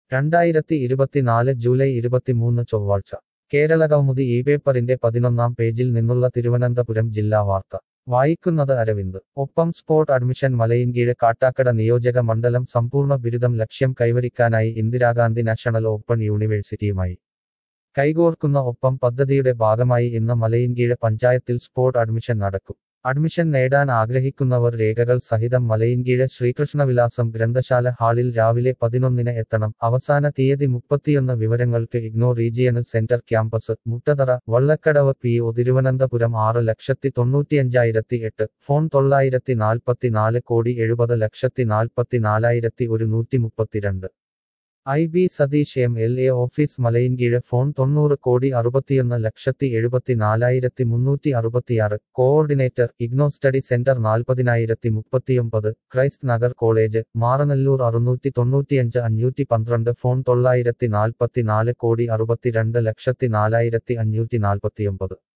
രണ്ടായിരത്തി ഇരുപത്തിനാല് ജൂലൈ ഇരുപത്തിമൂന്ന് ചൊവ്വാഴ്ച കേരള കൗമുദി ഈ പേപ്പറിന്റെ പതിനൊന്നാം പേജിൽ നിന്നുള്ള തിരുവനന്തപുരം ജില്ലാ വാർത്ത വായിക്കുന്നത് അരവിന്ദ് ഒപ്പം സ്പോട്ട് അഡ്മിഷൻ മലയിൻകീഴ് കാട്ടാക്കട നിയോജക മണ്ഡലം സമ്പൂർണ്ണ ബിരുദം ലക്ഷ്യം കൈവരിക്കാനായി ഇന്ദിരാഗാന്ധി നാഷണൽ ഓപ്പൺ യൂണിവേഴ്സിറ്റിയുമായി കൈകോർക്കുന്ന ഒപ്പം പദ്ധതിയുടെ ഭാഗമായി ഇന്ന് മലയിൻകീഴ് പഞ്ചായത്തിൽ സ്പോട്ട് അഡ്മിഷൻ നടക്കും അഡ്മിഷൻ നേടാൻ ആഗ്രഹിക്കുന്നവർ രേഖകൾ സഹിതം മലയിൻകീഴ് ശ്രീകൃഷ്ണവിലാസം ഗ്രന്ഥശാല ഹാളിൽ രാവിലെ പതിനൊന്നിന് എത്തണം അവസാന തീയതി മുപ്പത്തിയൊന്ന് വിവരങ്ങൾക്ക് IGNOU regional centre campus Muttathara Vallakkadavu P O Thiruvananthapuram ആറ് ലക്ഷത്തി തൊണ്ണൂറ്റിയഞ്ചായിരത്തി എട്ട് ഫോൺ തൊള്ളായിരത്തി നാൽപ്പത്തി നാല് കോടി എഴുപത് ലക്ഷത്തി നാൽപ്പത്തി നാലായിരത്തി ഒരുന്നൂറ്റി മുപ്പത്തിരണ്ട് I B Satheesh M L A office Malayinkeezhu phone തൊണ്ണൂറ് കോടി അറുപത്തിയൊന്ന് ലക്ഷത്തി എഴുപത്തി നാലായിരത്തി മുന്നൂറ്റി അറുപത്തിയാറ് കോഓർഡിനേറ്റർ ഇഗ്നോ സ്റ്റഡി സെന്റർ നാൽപ്പതിനായിരത്തി മുപ്പത്തിയൊമ്പത് ക്രൈസ്റ്റ് നഗർ കോളേജ് മാറനല്ലൂർ അറുന്നൂറ്റി തൊണ്ണൂറ്റിയഞ്ച് അഞ്ഞൂറ്റി പന്ത്രണ്ട് ഫോൺ തൊള്ളായിരത്തി നാൽപ്പത്തി നാല് കോടി അറുപത്തിരണ്ട് ലക്ഷത്തി നാലായിരത്തി അഞ്ഞൂറ്റി നാൽപ്പത്തിയൊമ്പത്